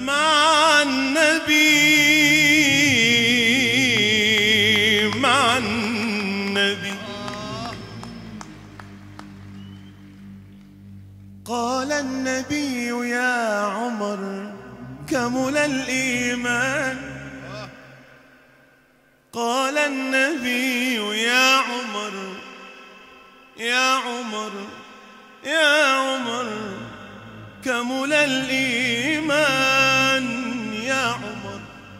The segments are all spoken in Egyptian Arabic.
مع النبي مع النبي قال النبي يا عمر كمل الإيمان قال النبي يا عمر يا عمر يا عمر كمل الإيمان يا عمر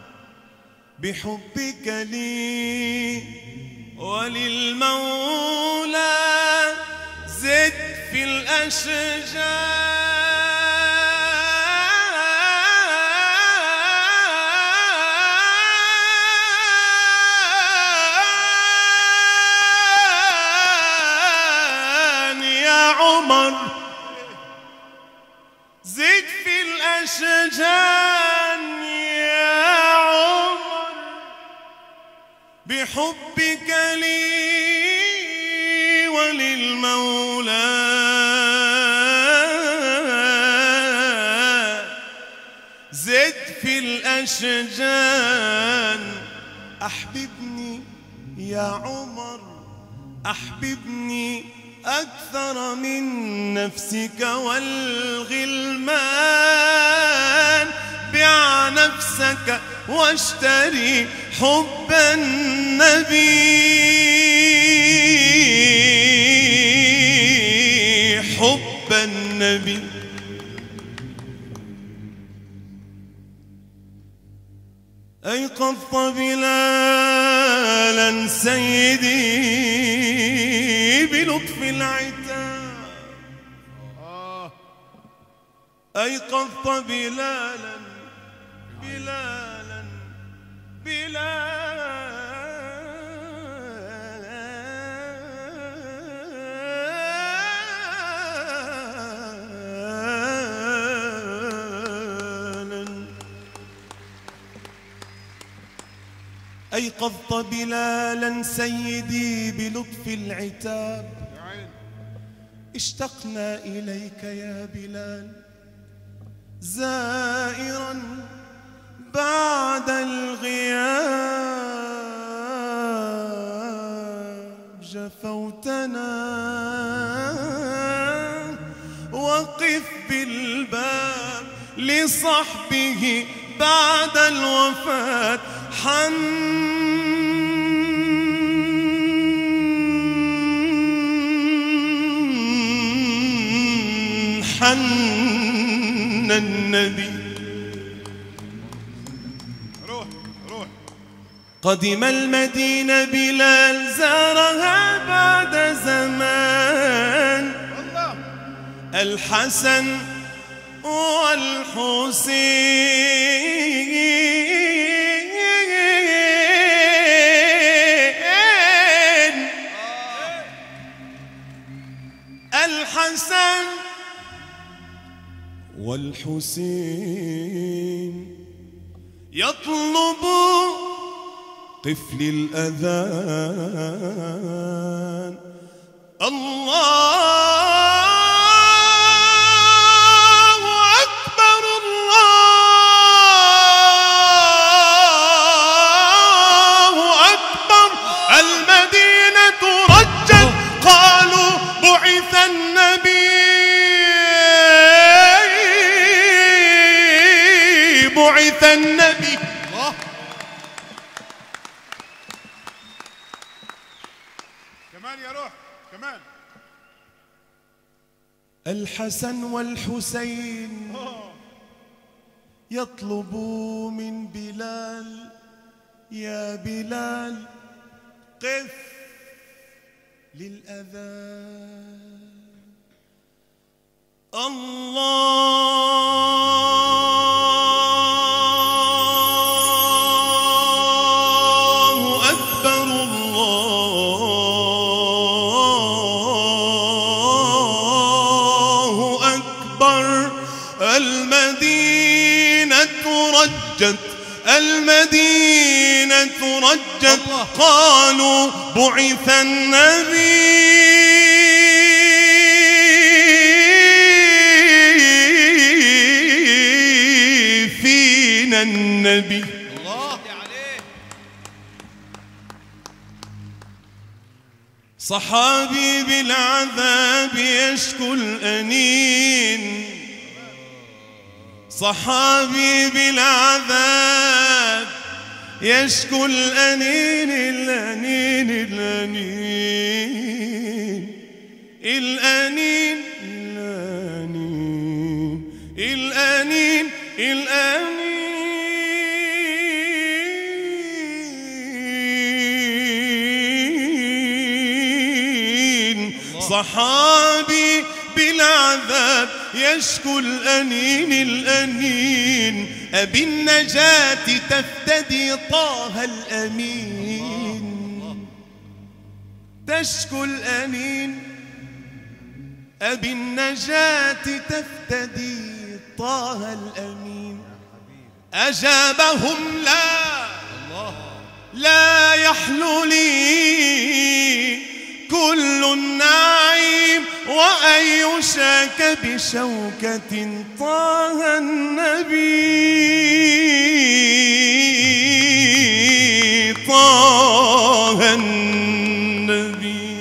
بحبك لي وللمولى زد في الأشجان يا عمر زد في الأشجان يا عمر بحبك لي وللمولى زد في الأشجان أحببني يا عمر أحببني أكثر من نفسك والغلمان بع نفسك واشتري حب النبي حب النبي أيقظت بلالا سيدي بلطف العتاب أيقظت بلالا بلالا بلالا أيقظت بلالا سيدي بلطف العتاب اشتقنا إليك يا بلال زائرا بعد الغياب جفوتنا وقف بالباب لصحبه بعد الوفاة حن حن النبي روح روح قدم المدينة بلال زارها بعد زمان الله الحسن والحسين الحسن والحسين يطلب طفل الأذان الله أكبر الله أكبر المدينة رجت قالوا بعث النبي بعث النبي الله كمان يا روح كمان الحسن والحسين يطلب من بلال يا بلال قف للأذان الله أكبر الله أكبر المدينة رجت المدينة رجت الله. قالوا بعث النبي في النبي الله عليه صحابي بالعذاب يشكو الأنين صحابي بالعذاب يشكو الأنين الأنين الأنين الأنين الأنين الأنين الأنين صحابي بالعذاب يشكو الأنين الأنين أبي النجاة تفتدي طه الأمين تشكو الأنين أبي النجاة تفتدي طه الأمين أجابهم لا لا يحلو لي كل النعيم وأن يشاك بشوكة طه النبي طه النبي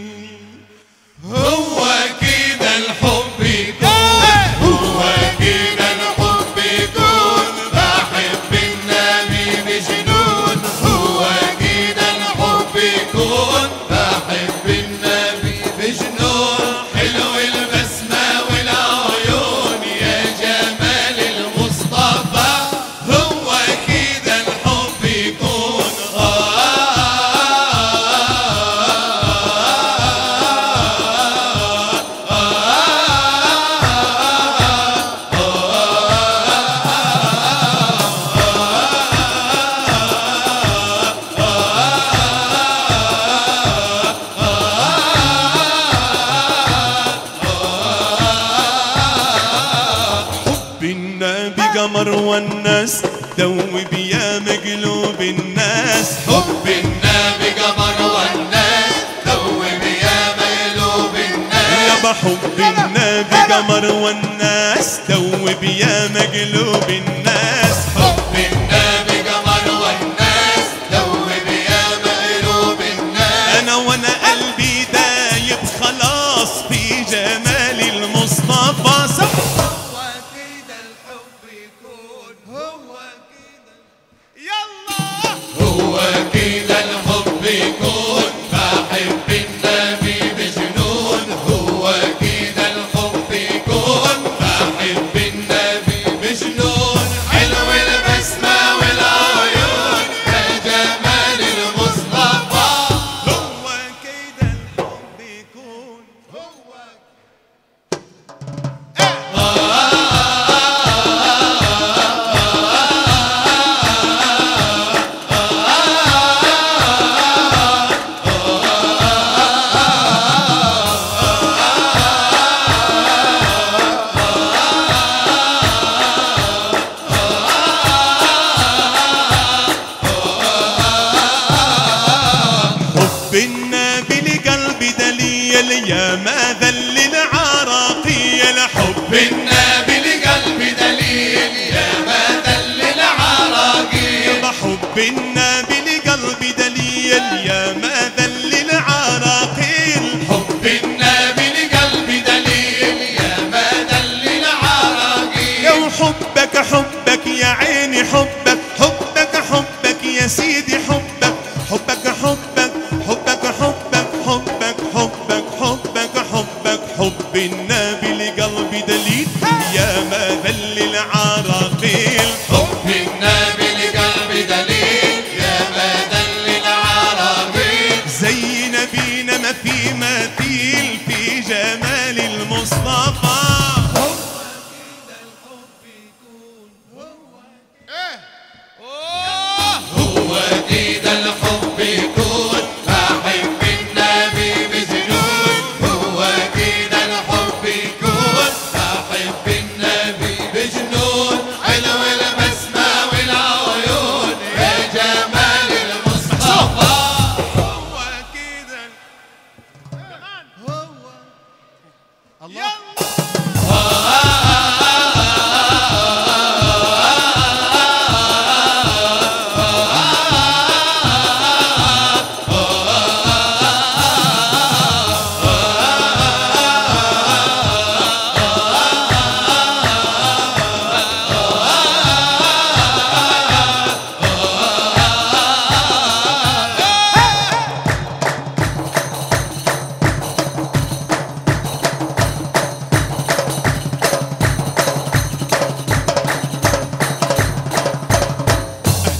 هو كده الحب يكون هو كده الحب يكون بحب النبي بجنون هو كده الحب يكون بحب النبي بجنون حلو البسمة والعيون يا جمال المصطفى هو كده الحب يكون حب النبي قمر والناس دوب يا مقلوب الناس حب النبي قمر والناس دوب يا مقلوب الناس يا بحب النبي قمر والناس دوب يا مقلوب الناس حب النبي قمر والناس دوب يا مقلوب الناس انا وانا قلبي دايب خلاص في جمال المصطفى صح هو كده الحب يكون هو كده يلا هو كده الحب يكون بحب النبي بجنون هو كده الحب يكون بحب النبي بجنون حلو البسمة والعيون يا جمال المصطفى هو كده الحب يكون حب النبي لقلبي دليل يا ما ذل العراقيل حب بالنبي لقلبي دليل يا ما دل العراقيل بحب النبي لقلبي دليل يا ما ذل العراقيل حب النبي لقلبي دليل يا ما دل العراقيل يا حبك حبك يا عيني حبك حبك حبك يا سيدي حبك حبك حبك حبك حبك حبك حبك حبك حبك حب النبي لقلبي دليل يا ما ذل العراقيل حب النبي لقلبي دليل يا ما دل العراقيل زي نبينا ما في مثيل في جمال المصطفى هو كده الحب يكون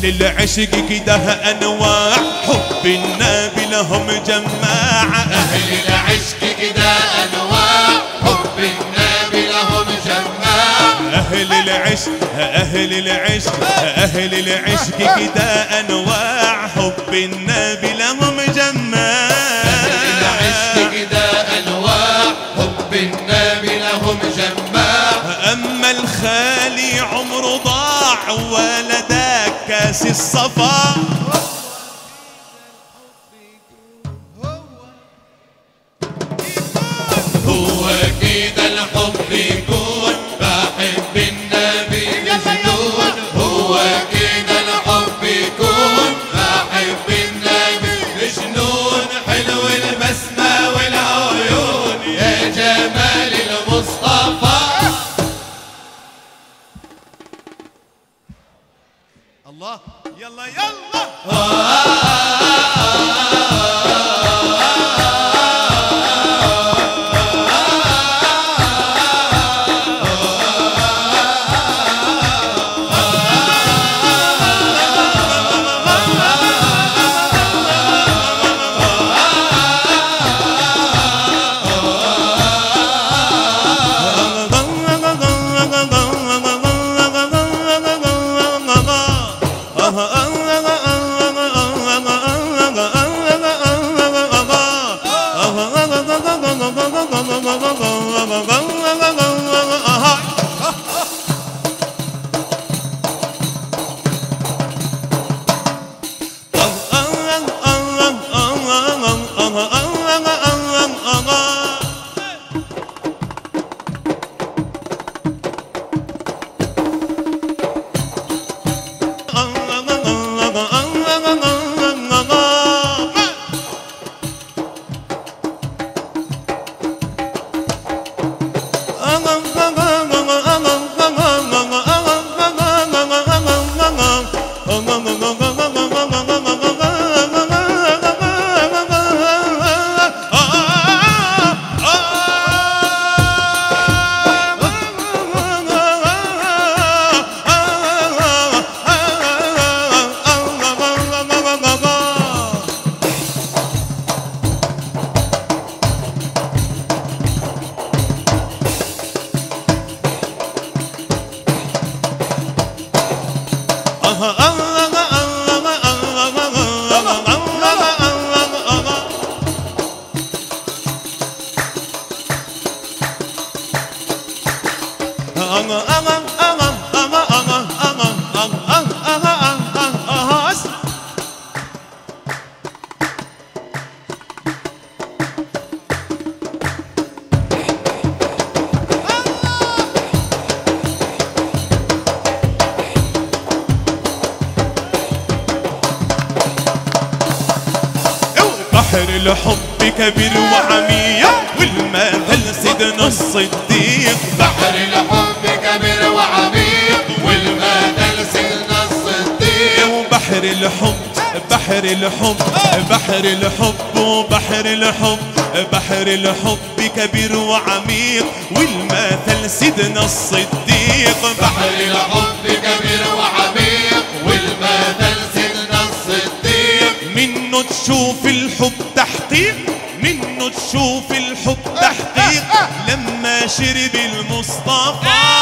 العشق كده انواع حب النبي لهم جماعة أهل العشق كده أنواع حب النبي لهم جماع أهل العشق أهل العشق أهل العشق كده أنواع حب النبي لهم جماع العشق كده أنواع حب النبي لهم جماع أما الخالي عمره ضاع ولدك كاس الصفا هو كده الحب يكون بحب النبي مجنون هو كده الحب يكون بحب النبي مجنون حلو البسمة والعيون يا جمال المصطفى الله يلا يلا بحر الحب كبير وعميق والمثل سيدنا الصديق بحر الحب كبير وعميق والمدى سيدنا الصديق وبحر الحب بحر الحب بحر الحب وبحر الحب بحر الحب كبير وعميق والمثل سيدنا الصديق بحر الحب كبير وعميق والمدى سيدنا الصديق منه تشوف الحب تحقيق منه تشوف الحب تحقيق لما شرب المصطفى